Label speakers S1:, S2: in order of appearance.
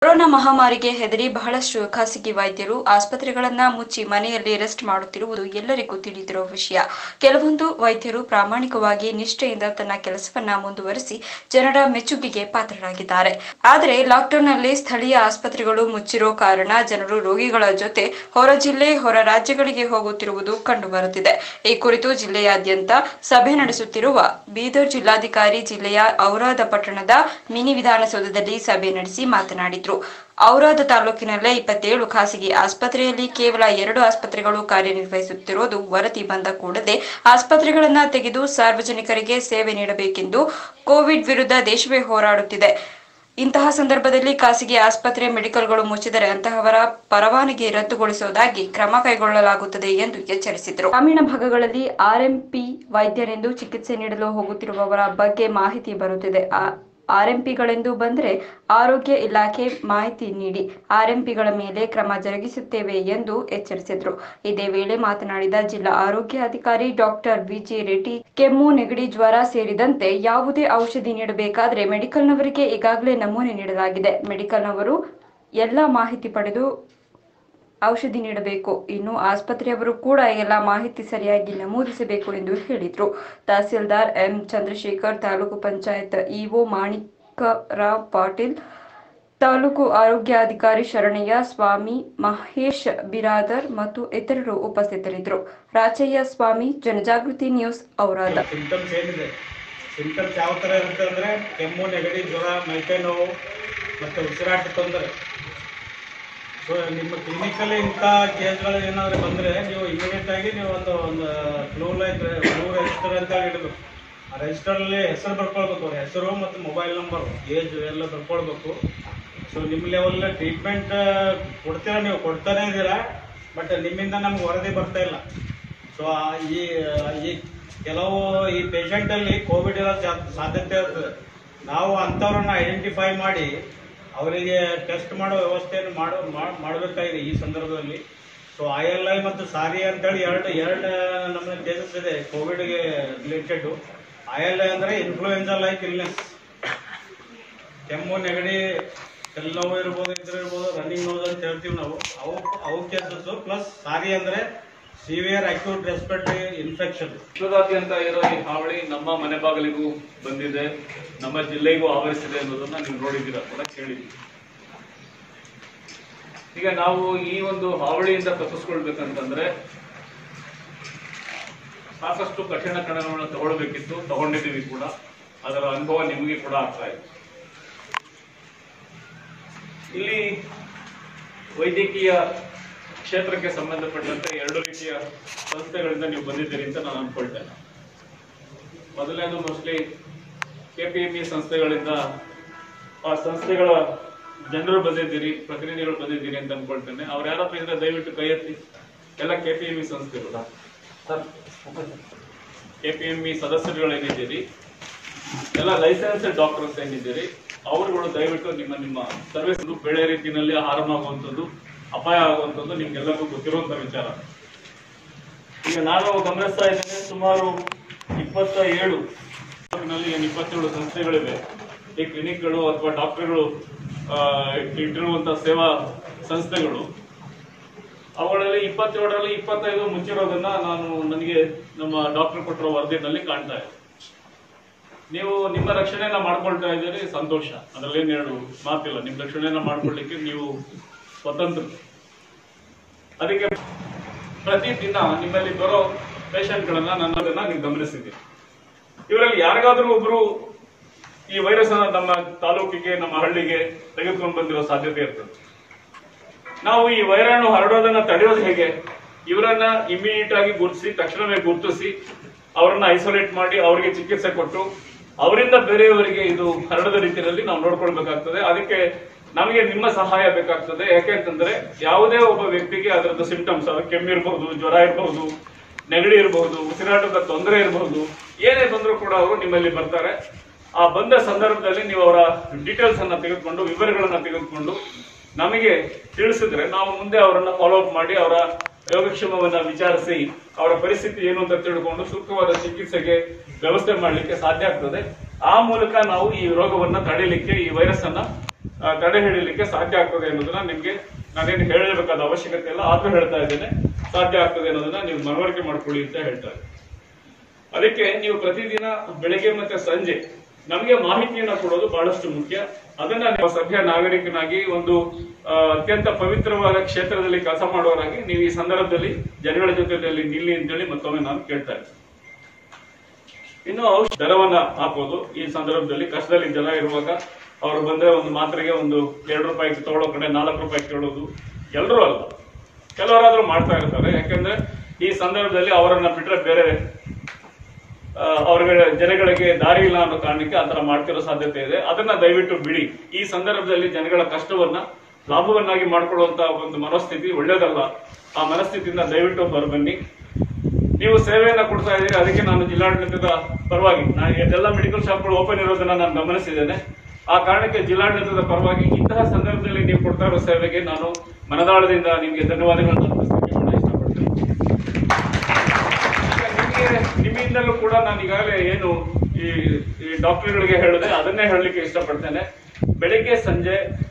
S1: corona ಮಹಾಮಾರಿಗೆ ಹೆದರಿ ಬಹಳಷ್ಟು ಖಾಸಗಿ ವೈದ್ಯರು ಆಸ್ಪತ್ರೆಗಳನ್ನ ಮುಚ್ಚಿ ಮನೆಯಲ್ಲಿ ರೆಸ್ಟ್ ಮಾಡುತ್ತಿರುವುದು ಎಲ್ಲರಿಗೂ ತಿಳಿದಿರುವ ವಿಷಯ ಕೆಲವೊಂದು ವೈದ್ಯರು ಪ್ರಾಮಾಣಿಕವಾಗಿ ನಿಷ್ಠೆಯಿಂದ ತನ್ನ ಕೆಲಸವನ್ನ ಮುಂದುವರಿಸಿ ಜನರ ಮೆಚ್ಚುಗೆಗೆ ಪಾತ್ರರಾಗಿದ್ದಾರೆ ಆದರೆ ಲಾಕ್ಡೌನ್ನಲ್ಲಿ ಸ್ಥಳೀಯ ಆಸ್ಪತ್ರೆಗಳು ಮುಚ್ಚಿರೋ ಕಾರಣ ಜನರು ರೋಗಿಗಳ ಜೊತೆ ಹೊರ ಜಿಲ್ಲೆ ಹೊರ ರಾಜ್ಯಗಳಿಗೆ ಹೋಗುತ್ತಿರುವುದು ಕಂಡುಬರುತ್ತಿದೆ ಈ ಕುರಿತು ಜಿಲ್ಲೆಯಾದ್ಯಂತ ಸಭೆ ನಡೆಸುತ್ತಿರುವ ಬೀದರ್ ಜಿಲ್ಲಾಧಿಕಾರಿ ಜಿಲ್ಲೆಯ ಔರಾದ ಪಟ್ಟಣದ ಮಿನಿ ವಿಧಾನಸೌಧದಲ್ಲಿ ಸಭೆ ನಡೆಸಿ ಮಾತನಾಡಿದ್ರು ಔರಾದ ತಾಲೂಕಿನಲ್ಲೇ ಇಪ್ಪತ್ತೇಳು ಖಾಸಗಿ ಆಸ್ಪತ್ರೆಯಲ್ಲಿ ಕೇವಲ ಎರಡು ಆಸ್ಪತ್ರೆಗಳು ಕಾರ್ಯನಿರ್ವಹಿಸುತ್ತಿರುವುದು ವರದಿ ಬಂದ ಕೂಡಲೇ ಆಸ್ಪತ್ರೆಗಳನ್ನ ತೆಗೆದು ಸಾರ್ವಜನಿಕರಿಗೆ ಸೇವೆ ನೀಡಬೇಕೆಂದು ಕೋವಿಡ್ ವಿರುದ್ಧ ದೇಶವೇ ಹೋರಾಡುತ್ತಿದೆ ಇಂತಹ ಸಂದರ್ಭದಲ್ಲಿ ಖಾಸಗಿ ಆಸ್ಪತ್ರೆ ಮೆಡಿಕಲ್ಗಳು ಮುಚ್ಚಿದರೆ ಅಂತಹವರ ಪರವಾನಗಿ ರದ್ದುಗೊಳಿಸುವುದಾಗಿ ಕ್ರಮ ಕೈಗೊಳ್ಳಲಾಗುತ್ತದೆ ಎಂದು ಎಚ್ಚರಿಸಿದರು ಗ್ರಾಮೀಣ ಭಾಗಗಳಲ್ಲಿ ಆರ್ಎಂಪಿ ವೈದ್ಯರೆಂದು ಚಿಕಿತ್ಸೆ ನೀಡಲು ಹೋಗುತ್ತಿರುವವರ ಬಗ್ಗೆ ಮಾಹಿತಿ ಬರುತ್ತಿದೆ ಆ- ಆರ್ಎಂಪಿಗಳೆಂದು ಬಂದರೆ ಆರೋಗ್ಯ ಇಲಾಖೆ ಮಾಹಿತಿ ನೀಡಿ ಆರ್ಎಂಪಿಗಳ ಮೇಲೆ ಕ್ರಮ ಜರುಗಿಸುತ್ತೇವೆ ಎಂದು ಎಚ್ಚರಿಸಿದರು ಇದೇ ವೇಳೆ ಮಾತನಾಡಿದ ಜಿಲ್ಲಾ ಆರೋಗ್ಯ ಅಧಿಕಾರಿ ಡಾಕ್ಟರ್ ವಿಜಿ ರೆಡ್ಡಿ ಕೆಮ್ಮು ನೆಗಡಿ ಜ್ವರ ಸೇರಿದಂತೆ ಯಾವುದೇ ಔಷಧಿ ನೀಡಬೇಕಾದರೆ ಮೆಡಿಕಲ್ನವರಿಗೆ ಈಗಾಗಲೇ ನಮೂನೆ ನೀಡಲಾಗಿದೆ ಮೆಡಿಕಲ್ನವರು ಎಲ್ಲ ಮಾಹಿತಿ ಪಡೆದು ಔಷಧಿ ನೀಡಬೇಕು ಇನ್ನು ಆಸ್ಪತ್ರೆಯವರು ಕೂಡ ಎಲ್ಲ ಮಾಹಿತಿ ಸರಿಯಾಗಿ ನಮೂದಿಸಬೇಕು ಎಂದು ಹೇಳಿದರು ತಹಸೀಲ್ದಾರ್ ಎಂ ಚಂದ್ರಶೇಖರ್ ತಾಲೂಕು ಪಂಚಾಯತ್ ಇಒ ಮಾಣಿಕರಾವ್ ಪಾಟೀಲ್ ತಾಲೂಕು ಆರೋಗ್ಯಾಧಿಕಾರಿ ಶರಣಯ್ಯ ಸ್ವಾಮಿ ಮಹೇಶ್ ಬಿರಾದರ್ ಮತ್ತು ಇತರರು ಉಪಸ್ಥಿತರಿದ್ದರು ರಾಚಯ್ಯ ಸ್ವಾಮಿ ಜನಜಾಗೃತಿ ನ್ಯೂಸ್ ಔರಾದ
S2: ಸಿಂಟಮ್ಸ್ ಏನಿದೆ ಸಿಂಟಮ್ಸ್ ಯಾವ ಥರ ಇರುತ್ತೆ ಅಂದರೆ ಕೆಮ್ಮು ನೆಗಡಿ ಜ್ವರ ಮೈಕೈ ನೋವು ಮತ್ತು ಉಸಿರಾಟ ತೊಂದರೆ ಸೊ ನಿಮ್ಮ ಕ್ಲಿನಿಕಲ್ಲಿ ಇಂಥ ಕೇಸ್ಗಳು ಏನಾದರೂ ಬಂದರೆ ನೀವು ಇಮಿಡಿಯೇಟ್ ಆಗಿ ನೀವು ಒಂದು ಒಂದು ಫ್ಲೂ ಲೈಕ್ ಫ್ಲೂ ರಿಜಿಸ್ಟರ್ ಅಂತ ಹೇಳಿ ಇಡಬೇಕು ಆ ರಿಜಿಸ್ಟರಲ್ಲಿ ಹೆಸರು ಬರ್ಕೊಳ್ಬೇಕು ಅವ್ರ ಹೆಸರು ಮತ್ತು ಮೊಬೈಲ್ ನಂಬರು ಏಜ್ ಎಲ್ಲ ಬರ್ಕೊಳ್ಬೇಕು ಸೊ ನಿಮ್ಮ ಲೆವೆಲ್ ಟ್ರೀಟ್ಮೆಂಟ್ ಕೊಡ್ತೀರಾ ನೀವು ಕೊಡ್ತಾನೆ ಇದ್ದೀರಾ ಬಟ್ ನಿಮ್ಮಿಂದ ನಮ್ಗೆ ವರದಿ ಬರ್ತಾ ಇಲ್ಲ ಸೊ ಈ ಈ ಕೆಲವು ಈ ಪೇಷಂಟಲ್ಲಿ ಕೋವಿಡ್ ಇರೋ ಜಾ- ಸಾಧ್ಯತೆ ಇರ್ತದೆ ನಾವು ಅಂಥವ್ರನ್ನ ಐಡೆಂಟಿಫೈ ಮಾಡಿ ಅವರಿಗೆ ಟೆಸ್ಟ್ ಮಾಡೋ ವ್ಯವಸ್ಥೆಯನ್ನು ಮಾಡೋ ಮಾಡ್- ಮಾಡಬೇಕಾಗಿದೆ ಈ ಸಂದರ್ಭದಲ್ಲಿ ಸೊ ಐ ಎಲ್ ಐ ಮತ್ತು ಸಾರಿ ಅಂತೇಳಿ ಎರಡು ಎರಡು ನಮ್ಮನೆ ಕೇಸಸ್ ಇದೆ ಕೋವಿಡ್ಗೆ ರಿಲೇಟೆಡ್ ಐ ಎಲ್ ಐ ಅಂದರೆ ಇನ್ಫ್ಲೂಯೆನ್ಸಾ ಲೈಕ್ ಇಲ್ನೆಸ್ ಕೆಮ್ಮು ನೆಗಡಿ ತಲೆನೋವು ಇರ್ಬೋದು ಇದ್ರ ಇರ್ಬೋದು ರನ್ನಿಂಗ್ ನೋಸ್ ಅಂತ ಹೇಳ್ತೀವಿ ನಾವು ಅವು ಅವು ಕೇಸಸ್ ಪ್ಲಸ್ ಸಾರಿ ಅಂದರೆ ಸಿವಿಯರ್ ಅಕ್ಯೂಟ್ ರೆಸ್ಪಿರೇಟರಿ ಇನ್ಫೆಕ್ಷನ್
S3: ವಿಶ್ವದಾದ್ಯಂತ ಇರೋ ಈ ಹಾವಳಿ ನಮ್ಮ ಮನೆ ಬಾಗಿಲಿಗೂ ಬಂದಿದೆ ನಮ್ಮ ಜಿಲ್ಲೆಗೂ ಆವರಿಸಿದೆ ಅನ್ನೋದನ್ನ ನೀವು ನೋಡಿದ್ದೀರಾ ಕೂಡ ಕೇಳಿದ್ದೀವಿ ಈಗ ನಾವು ಈ ಒಂದು ಹಾವಳಿಯಿಂದ ತಪ್ಪಿಸ್ಕೊಳ್ಬೇಕಂತಂದ್ರೆ ಸಾಕಷ್ಟು ಕಠಿಣ ಕ್ರಮಗಳನ್ನು ತಗೊಳ್ಬೇಕಿತ್ತು ತಗೊಂಡಿದ್ದೀವಿ ಕೂಡ ಅದರ ಅನುಭವ ನಿಮಗೆ ಕೂಡ ಆಗ್ತಾ ಇದೆ ಇಲ್ಲಿ ವೈದ್ಯಕೀಯ ಕ್ಷೇತ್ರಕ್ಕೆ ಸಂಬಂಧಪಟ್ಟಂತೆ ಎರಡು ರೀತಿಯ ಸಂಸ್ಥೆಗಳಿಂದ ನೀವು ಬಂದಿದ್ದೀರಿ ಅಂತ ನಾನು ಅನ್ಕೊಳ್ತೇನೆ ಮೊದಲನೇದು ಮೋಸ್ಟ್ಲಿ ಕೆಪಿಎಂಇ ಸಂಸ್ಥೆಗಳಿಂದ ಆ ಸಂಸ್ಥೆಗಳ ಜನರು ಬಂದಿದ್ದೀರಿ ಪ್ರತಿನಿಧಿಗಳು ಬಂದಿದ್ದೀರಿ ಅಂತ ಅನ್ಕೊಳ್ತೇನೆ ಅವ್ರು ಯಾರಪ್ಪ ಇದ್ರೆ ದಯವಿಟ್ಟು ಕೈ ಎತ್ತಿ ಎಲ್ಲ ಕೆಪಿಎಂಇ ಸಂಸ್ಥೆಗಳು ಕೆಪಿಎಂಇ ಸದಸ್ಯರುಗಳೇನಿದ್ದೀರಿ ಎಲ್ಲ ಲೈಸೆನ್ಸ್ ಡಾಕ್ಟರ್ಸ್ ಏನಿದ್ದೀರಿ ಅವರುಗಳು ದಯವಿಟ್ಟು ನಿಮ್ಮ ನಿಮ್ಮ ಸರ್ವಿಸ್ ಬೆಳೆ ರೀತಿಯಲ್ಲಿ ಹಾರಂ ಆಗುವಂಥದ್ದು ಅಪಾಯ ಆಗುವಂಥದ್ದು ನಿಮ್ಗೆಲ್ಲರಿಗೂ ಗೊತ್ತಿರುವಂತ ವಿಚಾರ ಈಗ ನಾನು ಗಮನಿಸ್ತಾ ಇದ್ದೇನೆ ಸುಮಾರು ಇಪ್ಪತ್ತ ಏಳು ನಲ್ಲಿ ಏನು ಇಪ್ಪತ್ತೇಳು ಸಂಸ್ಥೆಗಳಿವೆ ಈ ಕ್ಲಿನಿಕ್ಗಳು ಅಥವಾ ಡಾಕ್ಟರ್ಗಳು ಇಟ್ಟಿರುವಂತ ಸೇವಾ ಸಂಸ್ಥೆಗಳು ಅವುಗಳಲ್ಲಿ ಇಪ್ಪತ್ತೇಳರಲ್ಲಿ ಇಪ್ಪತ್ತೈದು ಮುಚ್ಚಿರೋದನ್ನ ನಾನು ನನಗೆ ನಮ್ಮ ಡಾಕ್ಟರ್ ಕೊಟ್ಟಿರೋ ವರದಿನಲ್ಲಿ ಕಾಣ್ತಾ ಇದೆ ನೀವು ನಿಮ್ಮ ರಕ್ಷಣೆಯನ್ನ ಮಾಡ್ಕೊಳ್ತಾ ಇದ್ದೀರಿ ಸಂತೋಷ ಅದರಲ್ಲಿ ಎರಡು ಮಾತಿಲ್ಲ ನಿಮ್ಮ ರಕ್ಷಣೆಯನ್ನ ಮಾಡ್ಕೊಳ್ಳಿಕ್ಕೆ ನೀವು ಸ್ವತಂತ್ರ ಅದಕ್ಕೆ ಪ್ರತಿದಿನ ನಿಮ್ಮಲ್ಲಿ ಬರೋ ಪೇಷಂಟ್ಗಳನ್ನ ನಾನು ಅದನ್ನ ನೀವು ಗಮನಿಸಿದ್ದೀನಿ ಇವರಲ್ಲಿ ಯಾರಿಗಾದ್ರೂ ಒಬ್ರು ಈ ವೈರಸ್ ಅನ್ನ ನಮ್ಮ ತಾಲೂಕಿಗೆ ನಮ್ಮ ಹಳ್ಳಿಗೆ ತೆಗೆದುಕೊಂಡು ಬಂದಿರೋ ಸಾಧ್ಯತೆ ಇರ್ತದೆ ನಾವು ಈ ವೈರಾಣು ಹರಡೋದನ್ನ ತಡೆಯೋದು ಹೇಗೆ ಇವರನ್ನ ಇಮಿಡಿಯೇಟ್ ಆಗಿ ಗುರುತಿಸಿ ತಕ್ಷಣವೇ ಗುರುತಿಸಿ ಅವರನ್ನ ಐಸೋಲೇಟ್ ಮಾಡಿ ಅವರಿಗೆ ಚಿಕಿತ್ಸೆ ಕೊಟ್ಟು ಅವರಿಂದ ಬೇರೆಯವರಿಗೆ ಇದು ಹರಡದ ರೀತಿಯಲ್ಲಿ ನಾವು ನೋಡ್ಕೊಳ್ಬೇಕಾಗ್ತದೆ ಅದಕ್ಕೆ ನಮಗೆ ನಿಮ್ಮ ಸಹಾಯ ಬೇಕಾಗ್ತದೆ ಯಾಕೆಂತಂದ್ರೆ ಯಾವುದೇ ಒಬ್ಬ ವ್ಯಕ್ತಿಗೆ ಅದರದ್ದು ಸಿಂಟಮ್ಸ್ ಅದು ಕೆಮ್ಮಿರ್ಬಹುದು ಜ್ವರ ಇರಬಹುದು ನೆಗಡಿ ಇರಬಹುದು ಉಸಿರಾಟದ ತೊಂದರೆ ಇರಬಹುದು ಏನೇ ಬಂದರೂ ಕೂಡ ಅವರು ನಿಮ್ಮಲ್ಲಿ ಬರ್ತಾರೆ ಆ ಬಂದ ಸಂದರ್ಭದಲ್ಲಿ ನೀವು ಅವರ ಡೀಟೇಲ್ಸ್ ಅನ್ನ ತೆಗೆದುಕೊಂಡು ವಿವರಗಳನ್ನ ತೆಗೆದುಕೊಂಡು ನಮಗೆ ತಿಳಿಸಿದ್ರೆ ನಾವು ಮುಂದೆ ಅವರನ್ನ ಫಾಲೋ ಅಪ್ ಮಾಡಿ ಅವರ ಯೋಗಕ್ಷೇಮವನ್ನ ವಿಚಾರಿಸಿ ಅವರ ಪರಿಸ್ಥಿತಿ ಏನು ಅಂತ ತಿಳ್ಕೊಂಡು ಸೂಕ್ತವಾದ ಚಿಕಿತ್ಸೆಗೆ ವ್ಯವಸ್ಥೆ ಮಾಡಲಿಕ್ಕೆ ಸಾಧ್ಯ ಆಗ್ತದೆ ಆ ಮೂಲಕ ನಾವು ಈ ರೋಗವನ್ನ ತಡೆಯಲಿಕ್ಕೆ ಈ ವೈರಸ್ ಅನ್ನ ಆ, ತಡೆ ಹಿಡಿಯಲಿಕ್ಕೆ ಸಾಧ್ಯ ಆಗ್ತದೆ ಅನ್ನೋದನ್ನ ನಿಮ್ಗೆ ನಾನೇನು ಹೇಳಬೇಕಾದ ಅವಶ್ಯಕತೆ ಇಲ್ಲ ಆದ್ರೂ ಹೇಳ್ತಾ ಇದ್ದೇನೆ ಸಾಧ್ಯ ಆಗ್ತದೆ ಅನ್ನೋದನ್ನ ನೀವು ಮನವರಿಕೆ ಮಾಡ್ಕೊಳ್ಳಿ ಅಂತ ಹೇಳ್ತಾ ಇದ್ದೀನಿ ಅದಕ್ಕೆ ನೀವು ಪ್ರತಿದಿನ ಬೆಳಗ್ಗೆ ಮತ್ತೆ ಸಂಜೆ ನಮಗೆ ಮಾಹಿತಿಯನ್ನ ಕೊಡೋದು ಬಹಳಷ್ಟು ಮುಖ್ಯ ಅದನ್ನ ನೀವು ಸಭ್ಯ ನಾಗರಿಕನಾಗಿ ಒಂದು ಆ, ಅತ್ಯಂತ ಪವಿತ್ರವಾದ ಕ್ಷೇತ್ರದಲ್ಲಿ ಕೆಲಸ ಮಾಡುವವರಾಗಿ ನೀವು ಈ ಸಂದರ್ಭದಲ್ಲಿ ಜನಗಳ ಜೊತೆಯಲ್ಲಿ ನಿಲ್ಲಿ ಅಂತೇಳಿ ಮತ್ತೊಮ್ಮೆ ನಾನು ಕೇಳ್ತಾ ಇದ್ದೀನಿ ಇನ್ನು ಔಷಧ ದರವನ್ನ ಹಾಕೋದು ಈ ಸಂದರ್ಭದಲ್ಲಿ ಕಷ್ಟದಲ್ಲಿ ಜನ ಇರುವಾಗ ಅವ್ರು ಬಂದ್ರೆ ಒಂದು ಮಾತ್ರೆಗೆ ಒಂದು ಎರಡು ರೂಪಾಯಿ ತಗೊಳ್ಳೋ ಕಡೆ ನಾಲ್ಕು ರೂಪಾಯಿ ಕೇಳೋದು ಎಲ್ಲರೂ ಅಲ್ಲ ಕೆಲವರಾದ್ರೂ ಮಾಡ್ತಾ ಇರ್ತಾರೆ ಯಾಕಂದ್ರೆ ಈ ಸಂದರ್ಭದಲ್ಲಿ ಅವರನ್ನ ಬಿಟ್ರೆ ಬೇರೆ ಆ, ಅವ್ರಿಗೆ ಜನಗಳಿಗೆ ದಾರಿ ಇಲ್ಲ ಅನ್ನೋ ಕಾರಣಕ್ಕೆ ಆತರ ಮಾಡ್ತಿರೋ ಸಾಧ್ಯತೆ ಇದೆ ಅದನ್ನ ದಯವಿಟ್ಟು ಬಿಡಿ ಈ ಸಂದರ್ಭದಲ್ಲಿ ಜನಗಳ ಕಷ್ಟವನ್ನ ಲಾಭವನ್ನಾಗಿ ಮಾಡ್ಕೊಳ್ಳುವಂತ ಒಂದು ಮನಸ್ಥಿತಿ ಒಳ್ಳೇದಲ್ಲ ಆ ಮನಸ್ಥಿತಿಯಿಂದ ದಯವಿಟ್ಟು ಹೊರಬನ್ನಿ ನೀವು ಸೇವೆಯನ್ನ ಕೊಡ್ತಾ ಇದ್ದೀರಿ ಅದಕ್ಕೆ ನಾನು ಜಿಲ್ಲಾಡಳಿತದ ಪರವಾಗಿ ನಾನು ಎಲ್ಲ ಮೆಡಿಕಲ್ ಶಾಪ್ಗಳು ಓಪನ್ ಇರೋದನ್ನ ನಾನು ಗಮನಿಸಿದ್ದೇನೆ ಆ ಕಾರಣಕ್ಕೆ ಜಿಲ್ಲಾಡಳಿತದ ಪರವಾಗಿ ಇಂತಹ ಸಂದರ್ಭದಲ್ಲಿ ನೀವು ಕೊಡ್ತಾ ಇರೋ ಸೇವೆಗೆ ನಾನು ಮನದಾಳದಿಂದ ನಿಮಗೆ ಧನ್ಯವಾದಗಳನ್ನು ಅರ್ಪಿಸಲಿಕ್ಕೆ ಕೂಡ ಇಷ್ಟಪಡ್ತೇನೆ ನಿಮಗೆ ನಿಮ್ಮಿಂದಲೂ ಕೂಡ ನಾನು ಈಗಾಗಲೇ ಏನು ಈ ಈ ಡಾಕ್ಟರ್ಗಳಿಗೆ ಹೇಳಿದೆ ಅದನ್ನೇ ಹೇಳಲಿಕ್ಕೆ ಇಷ್ಟಪಡ್ತೇನೆ ಬೆಳಿಗ್ಗೆ ಸಂಜೆ